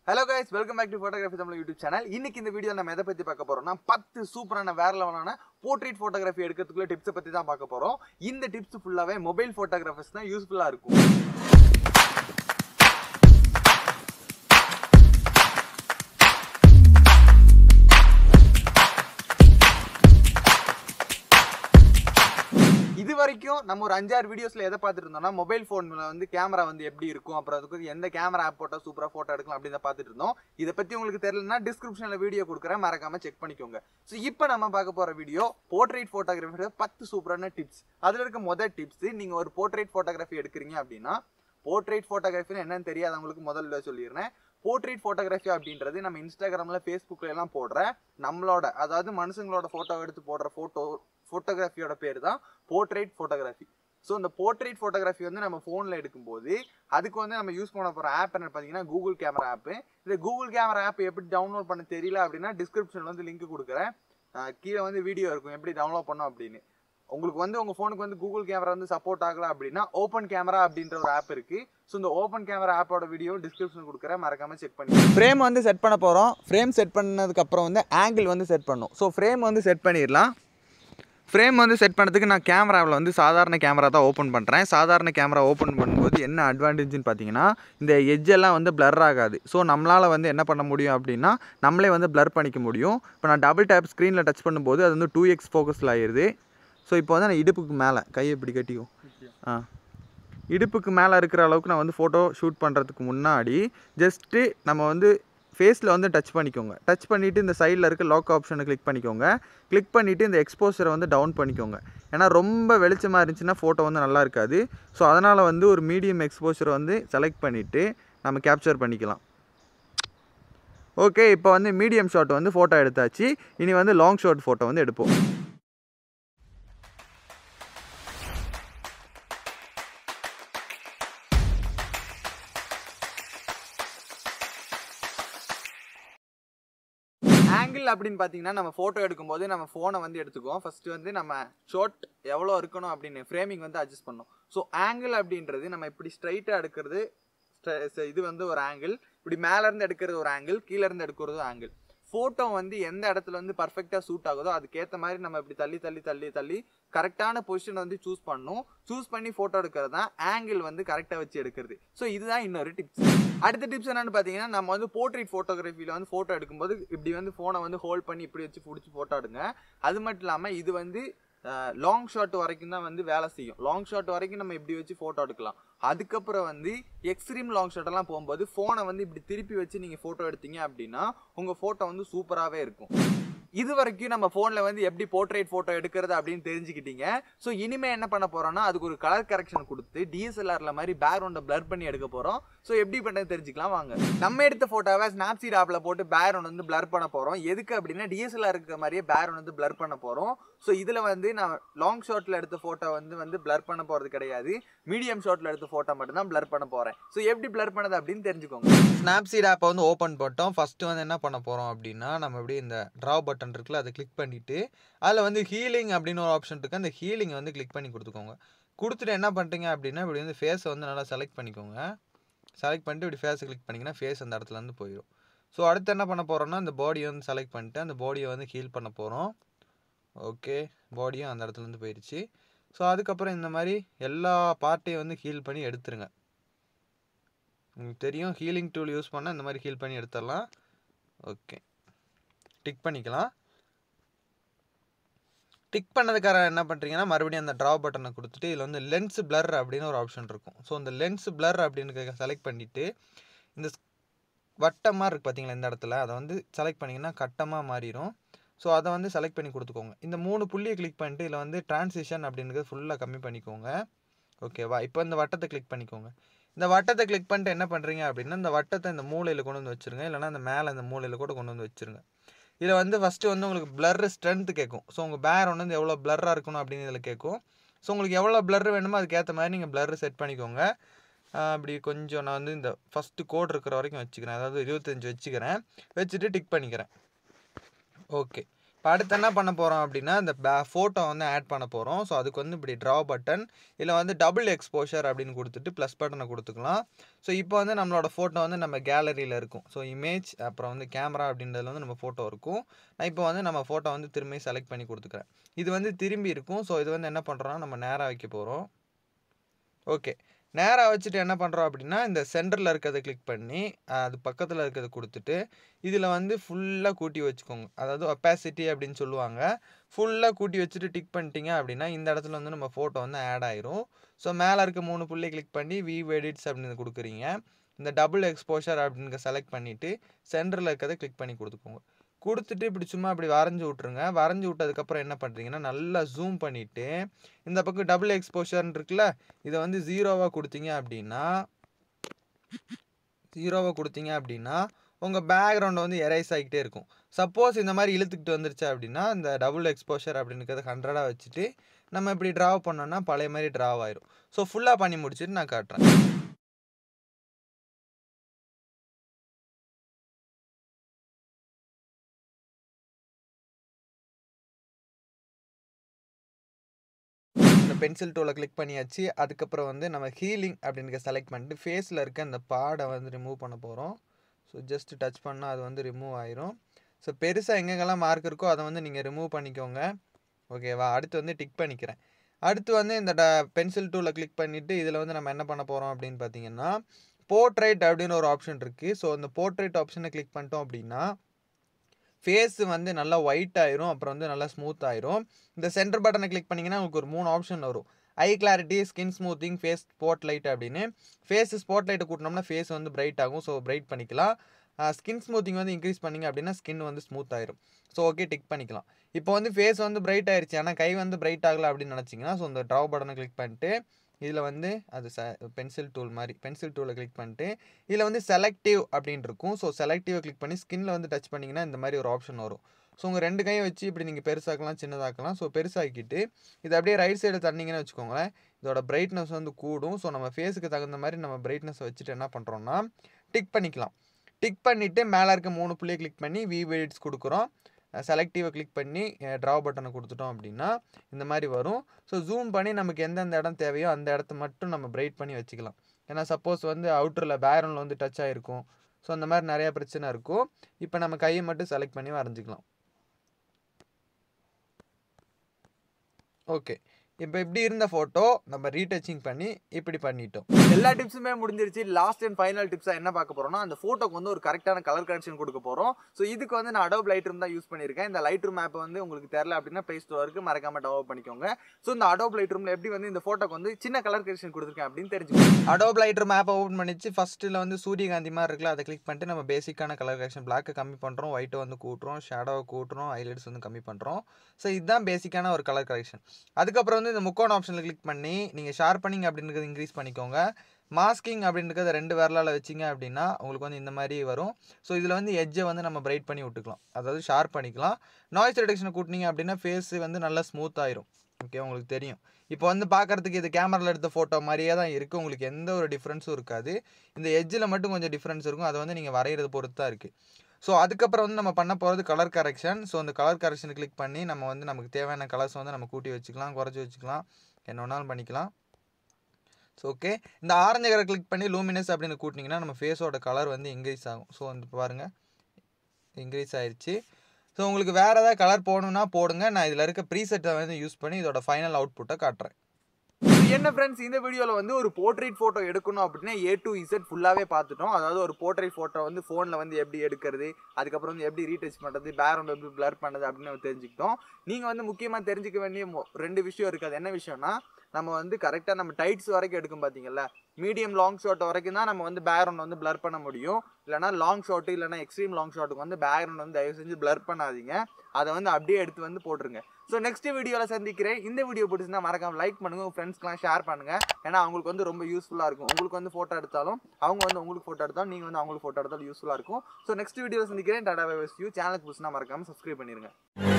hello guys welcome back to photography Tamil YouTube channel இன்னைக்கு இந்த video நம்ம எதை பத்தி பார்க்க போறோம்னா பத்து சூப்பரான வேற லெவலான போர்ட்ரேட் ஃபோட்டோகிராஃபி எடுக்கிறதுக்குள்ள டிப்ஸை பத்தி தான் பார்க்க போறோம் இந்த டிப்ஸ் ஃபுல்லாவே மொபைல் ஃபோட்டோகிராஃபர்ஸ் தான் யூஸ்ஃபுல்லா இருக்கும் இது வரைக்கும் நம்ம ஒரு அஞ்சாறு வீடியோஸ்ல எதை பார்த்துட்டு இருந்தோம்னா மொபைல் ஃபோன்ல வந்து கேமரா வந்து எப்படி இருக்கும் அப்புறம் அதுக்கு எந்த கேமரா ஆப் போட்டா சூப்பரா போட்டோ எடுக்கலாம் அப்படின்னு தான் பார்த்துட்டு இருந்தோம் இதை பத்தி உங்களுக்கு தெரியலனா டிஸ்கிரிப்ஷன்ல வீடியோ கொடுக்குறேன் மறக்காம செக் பண்ணிக்கோங்க ஸோ இப்போ நம்ம பார்க்க போற வீடியோ போர்ட்ரேட் ஃபோட்டோகிராஃபி பத்து சூப்பரான டிப்ஸ் அதுல இருக்க முதல் டிப்ஸ் நீங்க ஒரு போர்ட்ரேட் ஃபோட்டோகிராஃபி எடுக்கிறீங்க அப்படின்னா போர்ட்ரேட் ஃபோட்டோகிராஃபின்னு என்னன்னு தெரியாதவங்களுக்கு முதல்ல சொல்லிடுறேன் போர்ட்ரேட் ஃபோட்டோகிராஃபி அப்படின்றது நம்ம இன்ஸ்டாகிராமில் ஃபேஸ்புக்கில் எல்லாம் போடுற நம்மளோட அதாவது மனுஷங்களோட ஃபோட்டோ எடுத்து போடுற ஃபோட்டோ ஃபோட்டோகிராஃபியோட பேர் தான் போர்ட்ரேட் ஃபோட்டோகிராஃபி ஸோ இந்த போர்ட்ரேட் ஃபோட்டோகிராஃபி வந்து நம்ம ஃபோனில் எடுக்கும்போது அதுக்கு வந்து நம்ம யூஸ் பண்ண போகிற ஆப் என்ன பார்த்தீங்கன்னா கூகுள் கேமரா ஆப்பு இந்த கூகுள் கேமரா ஆப் எப்படி டவுன்லோட் பண்ண தெரியல அப்படின்னா டிஸ்கிரிப்ஷனில் வந்து லிங்க் கொடுக்குறேன் அஹ் கீழே வந்து வீடியோ இருக்கும் எப்படி டவுன்லோட் பண்ணோம் அப்படின்னு உங்களுக்கு வந்து உங்கள் ஃபோனுக்கு வந்து கூகுள் கேமரா வந்து சப்போர்ட் ஆகல அப்படின்னா ஓப்பன் கேமரா அப்படின்ற ஒரு ஆப் இருக்கு ஸோ இந்த ஓப்பன் கேமரா ஆப்போட வீடியோ டிஸ்கிரிப்ஷன் கொடுக்குறேன் மறக்காம செக் பண்ணி ஃப்ரேம் வந்து செட் பண்ண போகிறோம் ஃப்ரேம் செட் பண்ணதுக்கு அப்புறம் வந்து ஆங்கிள் வந்து செட் பண்ணும் ஸோ ஃப்ரேம் வந்து செட் பண்ணிடலாம் ஃப்ரேம் வந்து செட் பண்ணதுக்கு நான் கேமராவில் வந்து சாதாரண கேமரா தான் ஓப்பன் பண்ணுறேன் சாதாரண கேமரா ஓப்பன் பண்ணும்போது என்ன அட்வான்டேஜ்னு பார்த்தீங்கன்னா இந்த எட்ஜெல்லாம் வந்து blur ஆகாது ஸோ நம்மளால் வந்து என்ன பண்ண முடியும் அப்படின்னா நம்மளே வந்து blur பண்ணிக்க முடியும் இப்போ நான் டபுள் டேப் ஸ்க்ரீனில் டச் பண்ணும்போது அது வந்து டூ எக்ஸ் ஃபோக்கஸில் ஆயிடுது ஸோ இப்போ வந்து நான் இடுப்புக்கு மேலே கையை இப்படி கட்டிக்கும் ஆ இடுப்புக்கு மேலே இருக்கிற அளவுக்கு நான் வந்து ஃபோட்டோ ஷூட் பண்ணுறதுக்கு முன்னாடி ஜஸ்ட்டு நம்ம வந்து ஃபேஸில் வந்து டச் பண்ணிக்கோங்க டச் பண்ணிவிட்டு இந்த சைடில் இருக்க லாக் ஆப்ஷனை கிளிக் பண்ணிக்கோங்க கிளிக் பண்ணிவிட்டு இந்த எக்ஸ்போசரை வந்து டவுன் பண்ணிக்கோங்க ஏன்னா ரொம்ப வெளிச்சமாக இருந்துச்சுன்னா ஃபோட்டோ வந்து நல்லா இருக்காது ஸோ அதனால் வந்து ஒரு மீடியம் எக்ஸ்போசரை வந்து செலக்ட் பண்ணிவிட்டு நம்ம கேப்சர் பண்ணிக்கலாம் ஓகே இப்போ வந்து மீடியம் ஷாட் வந்து ஃபோட்டோ எடுத்தாச்சு இனி வந்து லாங் ஷாட் ஃபோட்டோ வந்து எடுப்போம் ஆங்கிள் அப்படின்னு பார்த்தீங்கன்னா நம்ம ஃபோட்டோ எடுக்கும்போது நம்ம ஃபோனை வந்து எடுத்துக்குவோம் ஃபர்ஸ்ட் வந்து நம்ம ஷார்ட் எவ்வளோ இருக்கணும் அப்படின்னு ஃப்ரேமிங் வந்து அட்ஜஸ்ட் பண்ணணும் ஸோ ஆங்கிள் அப்படின்றது நம்ம இப்படி ஸ்ட்ரைட்டாக எடுக்கிறது ஸ்ட்ர- இது வந்து ஒரு ஆங்கிள் இப்படி மேல இருந்து எடுக்கிறது ஒரு ஆங்கிள் கீழே இருந்து எடுக்கிறது ஆங்கிள் ஃபோட்டோ வந்து எந்த இடத்துல வந்து பர்ஃபெக்டாக சூட் ஆகுதோ அதுக்கேற்ற மாதிரி நம்ம இப்படி தள்ளி தள்ளி தள்ளி தள்ளி கரெக்டான பொசிஷன் வந்து சூஸ் பண்ணணும் சூஸ் பண்ணி ஃபோட்டோ எடுக்கிறது தான் ஆங்கிள் வந்து கரெக்டாக வச்சு எடுக்கிறது ஸோ இதுதான் இன்னொரு டிப்ஸ் அடுத்த டிப்ஸ் என்னன்னு பார்த்தீங்கன்னா நம்ம வந்து போர்ட்ரேட் ஃபோட்டோகிராஃபியில் வந்து ஃபோட்டோ எடுக்கும்போது இப்படி வந்து ஃபோனை வந்து ஹோல்ட் பண்ணி இப்படி வச்சு பிடிச்சி ஃபோட்டோ எடுங்க அது மட்டும் இல்லாமல் இது வந்து லாங் ஷாட் வரைக்கும் தான் வந்து வேலை செய்யும் லாங் ஷாட் வரைக்கும் நம்ம இப்படி வச்சு ஃபோட்டோ எடுக்கலாம் அதுக்கப்புறம் வந்து எக்ஸ்ட்ரீம் லாங் ஷாட்டெல்லாம் போகும்போது ஃபோனை வந்து இப்படி திருப்பி வச்சு நீங்கள் ஃபோட்டோ எடுத்தீங்க அப்படின்னா உங்கள் ஃபோட்டோ வந்து சூப்பராகவே இருக்கும் இது வரைக்கும் நம்ம ஃபோனில் வந்து எப்படி போர்ட்ரேட் ஃபோட்டோ எடுக்கிறது அப்படின்னு தெரிஞ்சுக்கிட்டீங்க ஸோ இனிமேல் என்ன பண்ண போகிறோம்னா அதுக்கு ஒரு கலர் கரெக்ஷன் கொடுத்து டிஎஸ்எல்ஆரில் மாதிரி பேக்ரவுண்டை பிளர் பண்ணி எடுக்க போகிறோம் ஸோ எப்படி பண்ணுறது தெரிஞ்சுக்கலாம் வாங்க நம்ம எடுத்த ஃபோட்டோவை ஸ்னாப்சீட் ஆப்பில் போட்டு பேக்ரவுண்ட் வந்து பிளர் பண்ண போகிறோம் எதுக்கு அப்படின்னா டிஎஸ்எல்ஆர் இருக்கிற மாதிரியே பேக்ரவுண்ட் வந்து பிளர் பண்ண போகிறோம் ஸோ இதில் வந்து நான் லாங் ஷாட்டில் எடுத்த ஃபோட்டோ வந்து வந்து பிளர் பண்ண போகிறது கிடையாது மீடியம் ஷாட்டில் எடுத்த ஃபோட்டோ மட்டும் தான் பிளர் பண்ண போகிறேன் ஸோ எப்படி பிளர் பண்ணது அப்படின்னு தெரிஞ்சுக்கோங்க ஸ்னாப்சீட் ஆப்பை வந்து ஓப்பன் பண்ணிட்டோம் ஃபஸ்ட்டு வந்து என்ன பண்ண போகிறோம் அப்படின்னா நம்ம இப்படி இந்த ட்ரா பட்டன் இருக்குல்ல அதை கிளிக் பண்ணிவிட்டு அதில் வந்து ஹீலிங் அப்படின்னு ஒரு ஆப்ஷன் இருக்குது அந்த ஹீலிங்கை வந்து கிளிக் பண்ணி கொடுத்துக்கோங்க கொடுத்துட்டு என்ன பண்ணுறீங்க அப்படின்னா இப்படி வந்து ஃபேஸை வந்து நல்லா செலக்ட் பண்ணிக்கோங்க செலக்ட் பண்ணிட்டு இப்படி ஃபேஸை கிளிக் பண்ணிங்கன்னா ஃபேஸ் அந்த இடத்துல இருந்து போயிடும் ஸோ அடுத்து என்ன பண்ண போகிறோம்னா அந்த பாடியை வந்து செலக்ட் பண்ணிட்டு அந்த பாடியை வந்து ஹீல் பண்ண போகிறோம் ஓகே பாடியும் அந்த இடத்துல இருந்து போயிடுச்சு ஸோ அதுக்கப்புறம் இந்த மாதிரி எல்லா பார்ட்டையும் வந்து ஹீல் பண்ணி எடுத்துருங்க உங்களுக்கு தெரியும் ஹீலிங் டூல் யூஸ் பண்ணால் இந்த மாதிரி ஹீல் பண்ணி எடுத்துடலாம் ஓகே டிக் பண்ணிக்கலாம் டிக் பண்ணதுக்காக என்ன பண்ணுறீங்கன்னா மறுபடியும் அந்த ட்ரா பட்டனை கொடுத்துட்டு இதில் வந்து லென்ஸ் blur அப்படின்னு ஒரு ஆப்ஷன் இருக்கும் ஸோ இந்த லென்ஸ் blur அப்படின்னு செலக்ட் பண்ணிவிட்டு இந்த ஸ்- வட்டமாக இருக்குது பார்த்தீங்களா இந்த இடத்துல அதை வந்து செலக்ட் பண்ணிங்கன்னா கட்டமாக மாறிடும் ஸோ அதை வந்து செலக்ட் பண்ணி கொடுத்துக்கோங்க இந்த மூணு புள்ளியை கிளிக் பண்ணிட்டு இதில் வந்து டிரான்சிஷன் அப்படின்றது ஃபுல்லாக கம்மி பண்ணிக்கோங்க ஓகேவா இப்போ இந்த வட்டத்தை கிளிக் பண்ணிக்கோங்க இந்த வட்டத்தை கிளிக் பண்ணிட்டு என்ன பண்ணுறீங்க அப்படின்னா இந்த வட்டத்தை இந்த மூலையில் கொண்டு வந்து வச்சுருங்க இல்லைனா இந்த மேலே இந்த மூலையில் கூட கொண்டு வந்து வச்சுருங்க இதில் வந்து ஃபஸ்ட்டு வந்து உங்களுக்கு blur ஸ்ட்ரென்த் கேட்கும் ஸோ உங்கள் பேக்ரவுண்ட் வந்து எவ்வளோ blurராக இருக்கணும் அப்படின்னு இதில் கேட்கும் ஸோ உங்களுக்கு எவ்வளோ blur வேணுமோ அதுக்கேற்ற மாதிரி நீங்கள் blur செட் பண்ணிக்கோங்க ஆஹ் அப்படி கொஞ்சம் நான் வந்து இந்த ஃபஸ்ட்டு கோட் இருக்கிற வரைக்கும் வச்சுக்கிறேன் அதாவது இருபத்தஞ்சி வச்சுக்கிறேன் வச்சுட்டு டிக் பண்ணிக்கிறேன் ஓகே இப்போ அடுத்து என்ன பண்ண போகிறோம் அப்படின்னா இந்த பே ஃபோட்டோ வந்து ஆட் பண்ண போகிறோம் ஸோ அதுக்கு வந்து இப்படி ட்ரா பட்டன் இதில் வந்து டபுள் எக்ஸ்போஷர் அப்படின்னு கொடுத்துட்டு ப்ளஸ் பட்டனை கொடுத்துக்கலாம் ஸோ இப்போ வந்து நம்மளோட ஃபோட்டோ வந்து நம்ம கேலரியில் இருக்கும் ஸோ இமேஜ் அப்புறம் வந்து கேமரா அப்படின்றதுல வந்து நம்ம ஃபோட்டோ இருக்கும் நான் இப்போ வந்து நம்ம ஃபோட்டோ வந்து திரும்பி செலக்ட் பண்ணி கொடுத்துக்கிறேன் இது வந்து திரும்பி இருக்கும் ஸோ இது வந்து என்ன பண்ணுறோம்னா நம்ம நேராக வைக்க போகிறோம் ஓகே நேராக வச்சுட்டு என்ன பண்ணுறோம் அப்படின்னா இந்த சென்டரில் இருக்கிறத கிளிக் பண்ணி அது பக்கத்தில் இருக்கிறத கொடுத்துட்டு இதில் வந்து ஃபுல்லாக கூட்டி வச்சுக்கோங்க அதாவது ஒப்பாசிட்டி அப்படின்னு சொல்லுவாங்க ஃபுல்லாக கூட்டி வச்சுட்டு டிக் பண்ணிட்டீங்க அப்படின்னா இந்த இடத்துல வந்து நம்ம ஃபோட்டோ வந்து ஆட் ஆயிரும் ஸோ மேலே இருக்க மூணு புள்ளி கிளிக் பண்ணி விவ் எடிட்ஸ் அப்படின்னு கொடுக்குறீங்க இந்த டபுள் எக்ஸ்போஷர் அப்படின்னு செலக்ட் பண்ணிவிட்டு சென்டரில் இருக்கிறத கிளிக் பண்ணி கொடுத்துக்கோங்க கொடுத்துட்டு இப்படி சும்மா இப்படி வரைஞ்சி விட்ருங்க வரைஞ்சி விட்டதுக்கப்புறம் என்ன பண்ணுறீங்கன்னா நல்லா ஜூம் பண்ணிவிட்டு இந்த பக்கம் டபுள் எக்ஸ்போஷர்னு இருக்குல்ல இதை வந்து ஜீரோவாக கொடுத்தீங்க அப்படின்னா ஜீரோவாக கொடுத்தீங்க அப்படின்னா உங்கள் பேக்ரவுண்ட் வந்து எரேஸ் ஆகிக்கிட்டே இருக்கும் சப்போஸ் இந்த மாதிரி இழுத்துக்கிட்டு வந்துருச்சு அப்படின்னா இந்த டபுள் எக்ஸ்போஷர் அப்படின்றது ஹண்ட்ரடாக வச்சுட்டு நம்ம இப்படி ட்ராவ் பண்ணோன்னா பழைய மாதிரி ட்ராவ் ஆயிரும் ஸோ ஃபுல்லாக பண்ணி முடிச்சுட்டு நான் காட்டுறேன் இந்த பென்சில் டூவில் கிளிக் பண்ணியாச்சு அதுக்கப்புறம் வந்து நம்ம ஹீலிங் அப்படின்னு செலக்ட் பண்ணிட்டு ஃபேஸில் இருக்க அந்த பாடை வந்து ரிமூவ் பண்ண போகிறோம் ஸோ ஜஸ்ட் டச் பண்ணால் அது வந்து ரிமூவ் ஆயிரும் ஸோ பெருசாக எங்கெங்கெல்லாம் மார்க் இருக்கோ அதை வந்து நீங்கள் ரிமூவ் பண்ணிக்கோங்க ஓகேவா அடுத்து வந்து டிக் பண்ணிக்கிறேன் அடுத்து வந்து இந்த ட பென்சில் டூவில் கிளிக் பண்ணிவிட்டு இதில் வந்து நம்ம என்ன பண்ண போகிறோம் அப்படின்னு பார்த்தீங்கன்னா போர்ட்ரைட் அப்படின்னு ஒரு ஆப்ஷன் இருக்குது ஸோ அந்த போர்ட்ரைட் ஆப்ஷனை கிளிக் பண்ணிட்டோம் அப்படின்னா ஃபேஸ் வந்து நல்லா ஒயிட் ஆயிரும் அப்புறம் வந்து நல்லா ஸ்மூத் ஆயிரும் இந்த சென்டர் பட்டனை கிளிக் பண்ணிங்கன்னா உங்களுக்கு ஒரு மூணு ஆப்ஷன் வரும் eye clarity skin smoothing face spot light அப்படின்னு ஃபேஸ் ஸ்பாட் லைட்டை கூட்டினோம்னா ஃபேஸ் வந்து பிரைட் ஆகும் ஸோ பிரைட் பண்ணிக்கலாம் ஸ்கின் ஸ்மூத்திங் வந்து இன்க்ரீஸ் பண்ணிங்க அப்படின்னா ஸ்கின் வந்து ஸ்மூத் ஆயிரும் ஸோ ஓகே டிக் பண்ணிக்கலாம் இப்போ வந்து ஃபேஸ் வந்து பிரைட் ஆயிருச்சு ஆனால் கை வந்து பிரைட் ஆகலை அப்படின்னு நினச்சிங்கன்னா ஸோ இந்த ட்ராவ் பட்டனை கிளிக் பண்ணிட்டு இதில் வந்து அது ச பென்சில் டூல் மாதிரி பென்சில் டூலை கிளிக் பண்ணிட்டு இதில் வந்து செலக்டிவ் அப்படின்னு இருக்கும் ஸோ செலக்டிவை கிளிக் பண்ணி ஸ்கின்ல வந்து டச் பண்ணிங்கன்னா இந்த மாதிரி ஒரு ஆப்ஷன் வரும் ஸோ உங்கள் ரெண்டு கையும் வச்சு இப்படி நீங்கள் பெருசாக்கலாம் சின்னதாக்கலாம் ஸோ பெருசாக்கிட்டு இது அப்படியே ரைட் சைடு தட்டினீங்கன்னு வச்சுக்கோங்களேன் இதோட பிரைட்னஸ் வந்து கூடும் ஸோ நம்ம ஃபேஸுக்கு தகுந்த மாதிரி நம்ம பிரைட்னஸ் வச்சுட்டு என்ன பண்ணுறோம்னா டிக் பண்ணிக்கலாம் டிக் பண்ணிவிட்டு மேலே இருக்க மூணு புள்ளியை கிளிக் பண்ணி வி எடிட்ஸ் கொடுக்குறோம் செலக்டிவை கிளிக் பண்ணி ட்ரா பட்டனை கொடுத்துட்டோம் அப்படின்னா இந்த மாதிரி வரும் ஸோ ஜூம் பண்ணி நமக்கு எந்தெந்த இடம் தேவையோ அந்த இடத்த மட்டும் நம்ம பிரைட் பண்ணி வச்சுக்கலாம் ஏன்னா சப்போஸ் வந்து அவுட்டரில் பேக்ரவுண்டில் வந்து டச் ஆகிருக்கும் ஸோ அந்த மாதிரி நிறையா பிரச்சனை இருக்கும் இப்போ நம்ம கையை மட்டும் செலக்ட் பண்ணி வரைஞ்சிக்கலாம் ஓகே இப்போ இப்படி இருந்த ஃபோட்டோ நம்ம ரீடச்சிங் பண்ணி இப்படி பண்ணிட்டோம் எல்லா டிப்ஸுமே முடிஞ்சிருச்சு லாஸ்ட் அண்ட் ஃபைனல் டிப்ஸாக என்ன பார்க்க போறோம்னா அந்த ஃபோட்டோக்கு வந்து ஒரு கரெக்டான கலர் கரெக்ஷன் கொடுக்க போறோம் ஸோ இதுக்கு வந்து நான் அடோப் லைட் ரூம் தான் யூஸ் பண்ணியிருக்கேன் இந்த லைட் ரூம் ஆப் வந்து உங்களுக்கு தெரியல அப்படின்னா ப்ளே ஸ்டோருக்கு மறக்காம டவுன்லோட் பண்ணிக்கோங்க ஸோ இந்த அடோப் லைட் ரூம்ல எப்படி வந்து இந்த ஃபோட்டோக்கு வந்து சின்ன கலர் கரெக்ஷன் கொடுத்துருக்கேன் அப்படின்னு தெரிஞ்சுக்கோங்க அடோப் லைட்ரு மேப் ஓப்பன் பண்ணிச்சு ஃபஸ்ட்டில் வந்து சூரியகாந்தி மாதிரி இருக்குல்ல அதை கிளிக் பண்ணிட்டு நம்ம பேசிக்கான கலர் கரெக்ஷன் பிளாக்கை கம்மி பண்ணுறோம் ஒயிட்டை வந்து கூட்டுறோம் ஷேடோவை கூட்டுறோம் ஹைலைட்ஸ் வந்து கம்மி பண்ணுறோம் ஸோ இதுதான் பேசிக்கான ஒரு கலர் கரெக்ஷன் அதுக்கப்புறம் வந்து இந்த முக்கோண ஆப்ஷனில் கிளிக் பண்ணி நீங்கள் ஷார்ப்பனிங் அப்படின்றத இன்க்ரீஸ் பண்ணிக்கோங்க மாஸ்கிங் அப்படின்றத ரெண்டு விரலால் வச்சிங்க அப்படின்னா உங்களுக்கு வந்து இந்த மாதிரி வரும் ஸோ இதில் வந்து எட்ஜை வந்து நம்ம பிரைட் பண்ணி விட்டுக்கலாம் அதாவது ஷார்ப் பண்ணிக்கலாம் நாய்ஸ் ரிடக்ஷனை கூட்டினீங்க அப்படின்னா ஃபேஸ் வந்து நல்லா ஸ்மூத் ஆயிரும் ஓகே உங்களுக்கு தெரியும் இப்போ வந்து பார்க்கறதுக்கு இது கேமராவில் எடுத்த ஃபோட்டோ மாதிரியே தான் இருக்குது உங்களுக்கு எந்த ஒரு டிஃப்ரென்ஸும் இருக்காது இந்த எட்ஜில் மட்டும் கொஞ்சம் டிஃப்ரென்ஸ் இருக்கும் அதை வந்து நீங்கள் வரைகிறது பொறுத்து தான் இருக்குது ஸோ அதுக்கப்புறம் வந்து நம்ம பண்ண போகிறது கலர் கரெக்ஷன் ஸோ அந்த கலர் கரெக்ஷனை கிளிக் பண்ணி நம்ம வந்து நமக்கு தேவையான கலர்ஸ் வந்து நம்ம கூட்டி வச்சுக்கலாம் குறைச்சி வச்சுக்கலாம் என்ன வேணாலும் பண்ணிக்கலாம் ஸோ ஓகே இந்த ஆரஞ்சு கலர் கிளிக் பண்ணி லூமினஸ் அப்படின்னு கூட்டினீங்கன்னா நம்ம ஃபேஸோட கலர் வந்து இன்க்ரீஸ் ஆகும் ஸோ வந்து பாருங்கள் இன்க்ரீஸ் ஆயிடுச்சு ஸோ உங்களுக்கு வேறு ஏதாவது கலர் போடணும்னா போடுங்க நான் இதில் இருக்க ப்ரீசெட்டை வந்து யூஸ் பண்ணி இதோட ஃபைனல் அவுட்புட்டை காட்டுறேன் என்ன ஃப்ரெண்ட்ஸ் இந்த வீடியோவில் வந்து ஒரு போர்ட்ரேட் ஃபோட்டோ எடுக்கணும் அப்படின்னா ஏ டு இசட் ஃபுல்லாகவே பார்த்துட்டோம் அதாவது ஒரு போர்ட்ரேட் ஃபோட்டோ வந்து ஃபோனில் வந்து எப்படி எடுக்கிறது அதுக்கப்புறம் வந்து எப்படி ரீடச் பண்ணுறது பேக்ரவுண்ட் எப்படி பிளர் பண்ணுறது அப்படின்னு நம்ம தெரிஞ்சுக்கிட்டோம் நீங்கள் வந்து முக்கியமாக தெரிஞ்சுக்க வேண்டிய மொ- ரெண்டு விஷயம் இருக்குது அது என்ன விஷயம்னா நம்ம வந்து கரெக்டாக நம்ம டைட்ஸ் வரைக்கும் எடுக்கும் பார்த்தீங்கல்ல மீடியம் லாங் ஷாட் வரைக்கும் தான் நம்ம வந்து பேக்ரவுண்ட் வந்து பிளர் பண்ண முடியும் இல்லைனா லாங் ஷாட் இல்லைனா எக்ஸ்ட்ரீம் லாங் ஷாட்டுக்கு வந்து பேக்ரவுண்ட் வந்து தயவு செஞ்சு பிளர் பண்ணாதீங்க அதை வந்து அப்படியே எடுத்து வந்து போட்டுருங்க ஸோ நெக்ஸ்ட் வீடியோவில் சந்திக்கிறேன் இந்த வீடியோ பிடிச்சிருந்தா மறக்காம லைக் பண்ணுங்க உங்கள் ஃப்ரெண்ட்ஸ்க்குலாம் ஷேர் பண்ணுங்க ஏன்னா அவங்களுக்கு வந்து ரொம்ப யூஸ்ஃபுல்லாக இருக்கும் உங்களுக்கு வந்து ஃபோட்டோ எடுத்தாலும் அவங்க வந்து உங்களுக்கு ஃபோட்டோ எடுத்தாலும் நீங்கள் வந்து அவங்களுக்கு ஃபோட்டோ எடுத்தாலும் யூஸ்ஃபுல்லாக இருக்கும் ஸோ நெக்ஸ்ட் வீடியோவில் சந்திக்கிறேன் டாடா யூ சேனலுக்கு புதுசுனா மறக்காம சப்ஸ்கிரைப் பண்ணிருங்க